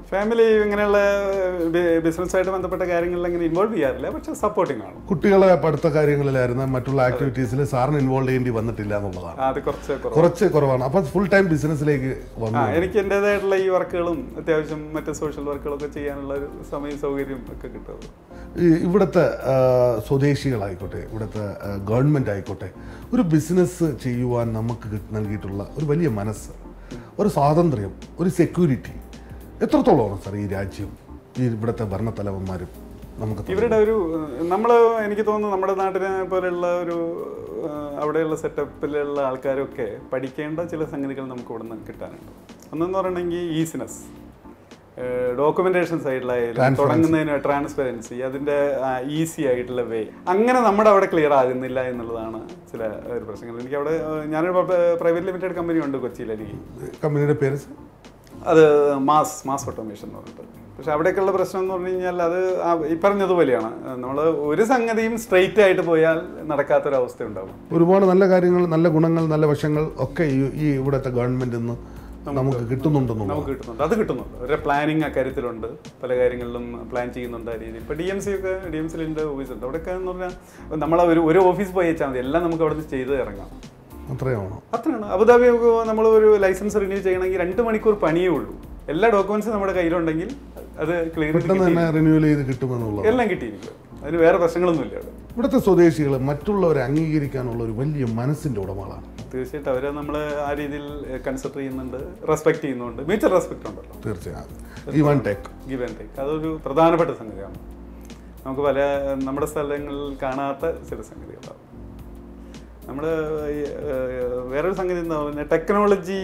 ഫാമിലി ഇങ്ങനെയുള്ള ബിസിനസ്സായിട്ട് ബന്ധപ്പെട്ട കാര്യങ്ങളിൽ അങ്ങനെ ഇൻവോൾവ് ചെയ്യാറില്ല പക്ഷെ സപ്പോർട്ടിങ് ആണ് കുട്ടികളെ പഠിത്ത കാര്യങ്ങളിലായിരുന്നു മറ്റുള്ള ആക്ടിവിറ്റീസിൽ സാറിന് ഇൻവോൾവ് ചെയ്യേണ്ടി വന്നിട്ടില്ല എന്നുള്ളതാണ് അത് കുറച്ച് കുറവ് കുറച്ച് കുറവാണ് അപ്പം ഫുൾ ടൈം ബിസിനസ്സിലേക്ക് ആ വന്നു എനിക്ക് എൻ്റെതായിട്ടുള്ള ഈ വർക്കുകളും അത്യാവശ്യം മറ്റ് സോഷ്യൽ വർക്കുകളൊക്കെ ചെയ്യാനുള്ള ഒരു സമയം സൗകര്യം ഒക്കെ കിട്ടും ഈ ഇവിടുത്തെ ആ, സ്വദേശികളായിക്കോട്ടെ ഇവിടുത്തെ ആ, ഗവൺമെൻറ് ആയിക്കോട്ടെ ഒരു ബിസിനസ് ചെയ്യുവാൻ നമുക്ക് കിട്ട് നൽകിയിട്ടുള്ള ഒരു വലിയ മനസ്സ് ഒരു സ്വാതന്ത്ര്യം ഒരു സെക്യൂരിറ്റി എത്രത്തോളമാണ് സാർ ഈ രാജ്യം ഈ ഇവിടുത്തെ ഭരണത്തലവന്മാരും നമുക്ക് തന്നത്? ഇവരുടെ ഒരു നമ്മൾ എനിക്ക് തോന്നുന്നു നമ്മുടെ നാട്ടിനെ പോലെയുള്ള ഒരു ആ, അവിടെയുള്ള സെറ്റപ്പിലുള്ള ആൾക്കാരൊക്കെ പഠിക്കേണ്ട ചില സംഗതികൾ നമുക്ക് ഇവിടെ നിന്ന് കിട്ടാനുണ്ട് ഒന്നെന്ന് പറയണമെങ്കിൽ ഈസിനെസ് ഡോക്യുമെന്റേഷൻ സൈഡിലായാലും Transparency. തുടങ്ങുന്നതിന് ട്രാൻസ്പെറൻസി അതിന്റെ ഈസി ആയിട്ടുള്ള വേ അങ്ങനെ നമ്മുടെ അവിടെ ക്ലിയർ ആകുന്നില്ല എന്നുള്ളതാണ് ചില ഒരു പ്രശ്നങ്ങൾ എനിക്ക് അവിടെ ആ, ഞാനൊരു പ്രൈവറ്റ് ലിമിറ്റഡ് കമ്പനി ഉണ്ട് കൊച്ചിയിൽ എനിക്ക് കമ്പനിയുടെ പേര് സാർ? അത് മാസ് മാസ് ഓട്ടോമേഷൻ എന്ന് പറഞ്ഞിട്ട് പക്ഷെ അവിടെയൊക്കെയുള്ള പ്രശ്നം എന്ന് പറഞ്ഞു കഴിഞ്ഞാൽ അത് ആ ഈ പറഞ്ഞതുപോലെയാണ് നമ്മൾ ഒരു സംഗതിയും സ്ട്രെയിറ്റ് ആയിട്ട് പോയാൽ നടക്കാത്തൊരവസ്ഥ ഉണ്ടാവും ഒരുപാട് നല്ല കാര്യങ്ങൾ നല്ല ഗുണങ്ങൾ നല്ല വശങ്ങൾ ഒക്കെ ഈ ഈ ഇവിടുത്തെ ഗവൺമെൻറ് നിന്ന് നമുക്ക് കിട്ടുന്നുണ്ടെന്നുള്ളത് നമുക്ക് കിട്ടുന്നുണ്ട് അത് കിട്ടുന്നുണ്ട് ഒരു പ്ലാനിങ് അക്കാര്യത്തിലുണ്ട് പല കാര്യങ്ങളിലും പ്ലാൻ ചെയ്യുന്നുണ്ട് ആ രീതിയിൽ ഇപ്പോൾ ഡി എം സി ഒക്കെ ഡി എം സിയിലെ ഓഫീസ് ഉണ്ട് അവിടെയൊക്കെ എന്ന് പറഞ്ഞാൽ നമ്മൾ ഒരു ഒരു ഓഫീസ് പോയി വെച്ചാൽ മതി എല്ലാം നമുക്ക് അവിടെ നിന്ന് ചെയ്ത് ഇറങ്ങാം അത്രയാണോ അത്രയാണ് അബുദാബി നമ്മൾ ഒരു ലൈസൻസ് റിന്യൂ ചെയ്യണമെങ്കിൽ രണ്ട് മണിക്കൂർ പണിയേ ഉള്ളൂ എല്ലാ ഡോക്യുമെന്റ്സും നമ്മുടെ കയ്യിലുണ്ടെങ്കിൽ അത് ക്ലിയർ പെട്ടെന്ന് തന്നെ റിന്യൂവൽ ചെയ്ത് കിട്ടുമെന്നുള്ളത് എല്ലാം കിട്ടിയിരിക്കും അതിന് വേറെ പ്രശ്നങ്ങളൊന്നുമില്ല അവിടെ ഇവിടുത്തെ സ്വദേശികൾ മറ്റുള്ളവരെ അംഗീകരിക്കാനുള്ള ഒരു വലിയ മനസ്സിൻ്റെ ഉടമകളാണ് തീർച്ചയായിട്ടും അവരെ നമ്മൾ ആ രീതിയിൽ കൺസിഡർ ചെയ്യുന്നുണ്ട് റെസ്പെക്ട് ചെയ്യുന്നുണ്ട് മ്യൂച്വൽ റെസ്പെക്ട് ഉണ്ടല്ലോ തീർച്ചയായും ഈ one take give and take അതൊരു പ്രധാനപ്പെട്ട സംഗതിയാണ് നമുക്ക് പല നമ്മുടെ സ്ഥലങ്ങളിൽ കാണാത്ത ചില സംഗതികളാണ് നമ്മൾ വേറൊരു സംഗതി എന്താ പറയുക ടെക്നോളജി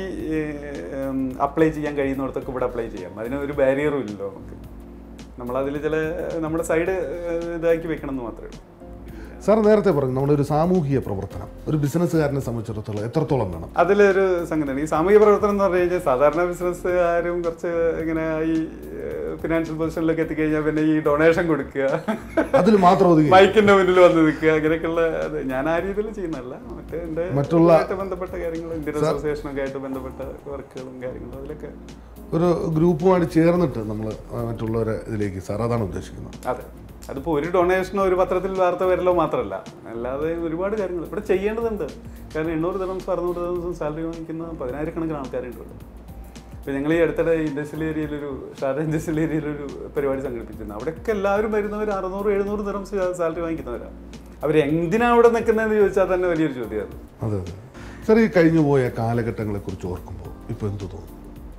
അപ്ലൈ ചെയ്യാൻ കഴിയുന്നിടത്തൊക്കെ ഇവിടെ അപ്ലൈ ചെയ്യാം അതിന് ഒരു ബാരിയറും ഇല്ലല്ലോ നമുക്ക് നമ്മളതിൽ ചില നമ്മുടെ സൈഡ് ഇതാക്കി വെക്കണം എന്ന് മാത്രമേ ഉള്ളൂ സാർ നേരത്തെ പറഞ്ഞു നമ്മളൊരു സാമൂഹിക പ്രവർത്തനം ഒരു ബിസിനസ്സുകാരനെ സംബന്ധിച്ചിടത്തോളം എത്രത്തോളം വേണം അതിലൊരു സംഗതിയാണ് ഈ സാമൂഹിക പ്രവർത്തനം എന്ന് പറഞ്ഞു കഴിഞ്ഞാൽ സാധാരണ ബിസിനസ് ആരും കുറച്ച് ഇങ്ങനെ ഈ ഫിനാൻഷ്യൽ പൊസിഷനിലൊക്കെ എത്തിക്കഴിഞ്ഞാൽ പിന്നെ ഈ ഡൊണേഷൻ കൊടുക്കുക അതിൽ മാത്രം ഒതുങ്ങി മൈക്കിന്റെ മുന്നിൽ വന്ന് നിൽക്കുക അങ്ങനെയൊക്കെയുള്ള അത് ഞാൻ ആ രീതിയിൽ ചെയ്യുന്നതല്ല മറ്റേ എൻ്റെ മറ്റുള്ള- ആയിട്ട് ബന്ധപ്പെട്ട കാര്യങ്ങൾ ഇന്ത്യൻ അസോസിയേഷനൊക്കെ ആയിട്ട് ബന്ധപ്പെട്ട വർക്കുകളും കാര്യങ്ങളും അതിലൊക്കെ ഒരു ഗ്രൂപ്പുമായിട്ട് ചേർന്നിട്ട് നമ്മൾ മറ്റുള്ളവരെ ഇതിലേക്ക് സാർ അതാണ് ഉദ്ദേശിക്കുന്നത് അതെ അതിപ്പോൾ ഒരു ഡൊണേഷനോ ഒരു പത്രത്തിൽ വാർത്ത വരലോ മാത്രമല്ല അല്ലാതെ ഒരുപാട് കാര്യങ്ങൾ ഇവിടെ ചെയ്യേണ്ടതുണ്ട് കാരണം എണ്ണൂറ് ദിവസം അറുന്നൂറ് ദിവസം സാലറി വാങ്ങിക്കുന്ന പതിനായിരക്കണക്കിന് ആൾക്കാരുണ്ട് ഇവിടെ ഇപ്പോൾ ഞങ്ങൾ ഈ അടുത്തിടെ ഇൻഡസ്ട്രിയൽ ഏരിയയിലൊരു ഷാർജ ഇൻഡസ്ട്രിയൽ ഏരിയയിലൊരു പരിപാടി സംഘടിപ്പിച്ചിരുന്നു അവിടെയൊക്കെ എല്ലാവരും വരുന്നവർ അറുന്നൂറ് എഴുന്നൂറ് ദിനം സാലറി വാങ്ങിക്കുന്നവരാണ് അവർ എന്തിനാ അവിടെ നിൽക്കുന്നതെന്ന് ചോദിച്ചാൽ തന്നെ വലിയൊരു ചോദ്യമാണ് അതെ അതെ സാർ ഈ കഴിഞ്ഞു പോയ കാലഘട്ടങ്ങളെക്കുറിച്ച് ഓർക്കുമ്പോൾ ഇപ്പോൾ എന്ത് തോന്നുന്നു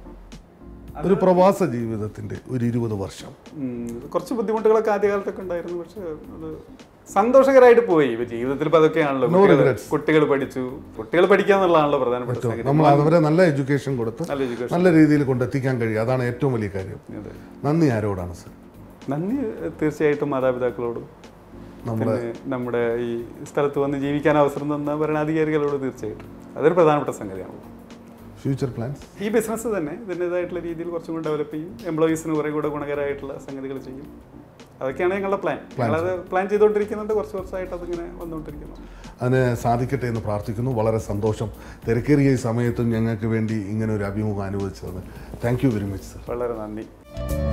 ഒരു പ്രവാസ ജീവിതത്തിൻ്റെ ഒരു ഇരുപത് വർഷം ഉം, കുറച്ച് ബുദ്ധിമുട്ടുകളൊക്കെ ആദ്യകാലത്തൊക്കെ ഉണ്ടായിരുന്നു പക്ഷെ അത് സന്തോഷകരമായിട്ട് പോയി ഇപ്പൊ ജീവിതത്തിൽ ഇപ്പൊ അതൊക്കെയാണല്ലോ No കുട്ടികൾ- regrets. കുട്ടികൾ പഠിച്ചു കുട്ടികൾ പഠിക്കുക എന്നുള്ളതാണല്ലോ പ്രധാനപ്പെട്ട സംഗതി നമ്മൾ അവരെ നല്ല എഡ്യൂക്കേഷൻ കൊടുത്ത് നല്ല എഡ്യൂക്കേഷൻ നല്ല രീതിയിൽ കൊണ്ടെത്തിക്കാൻ കഴിയും അതാണ് ഏറ്റവും വലിയ കാര്യം അതെ നന്ദി ആരോടാണ് സാർ നന്ദി തീർച്ചയായിട്ടും മാതാപിതാക്കളോടും നമ്മുടെ പിന്നെ നമ്മുടെ ഈ സ്ഥലത്ത് വന്ന് ജീവിക്കാൻ അവസരം തന്ന ഭരണാധികാരികളോട് തീർച്ചയായിട്ടും അതൊരു പ്രധാനപ്പെട്ട സംഗതിയാണ് ഫ്യൂച്ചർ പ്ലാൻസ് ഈ ബിസിനസ് തന്നെ ഇതിൻ്റെതായിട്ടുള്ള രീതിയിൽ കുറച്ചും കൂടി ഡെവലപ്പ് ചെയ്യും എംപ്ലോയീസിന് കുറേ കൂടെ ഗുണകരമായിട്ടുള്ള സംഗതികൾ ചെയ്യും അതൊക്കെയാണ് ഞങ്ങളുടെ പ്ലാൻ ഞങ്ങളത് പ്ലാൻ ചെയ്തുകൊണ്ടിരിക്കുന്നുണ്ട് കുറച്ച് വർഷമായിട്ട് അതിങ്ങനെ വന്നുകൊണ്ടിരിക്കുന്നു അതിന് സാധിക്കട്ടെ എന്ന് പ്രാർത്ഥിക്കുന്നു വളരെ സന്തോഷം തിരക്കേറിയ ഈ സമയത്തും ഞങ്ങൾക്ക് വേണ്ടി ഇങ്ങനെ ഒരു അഭിമുഖം അനുവദിച്ചത് thank you very much sir വളരെ നന്ദി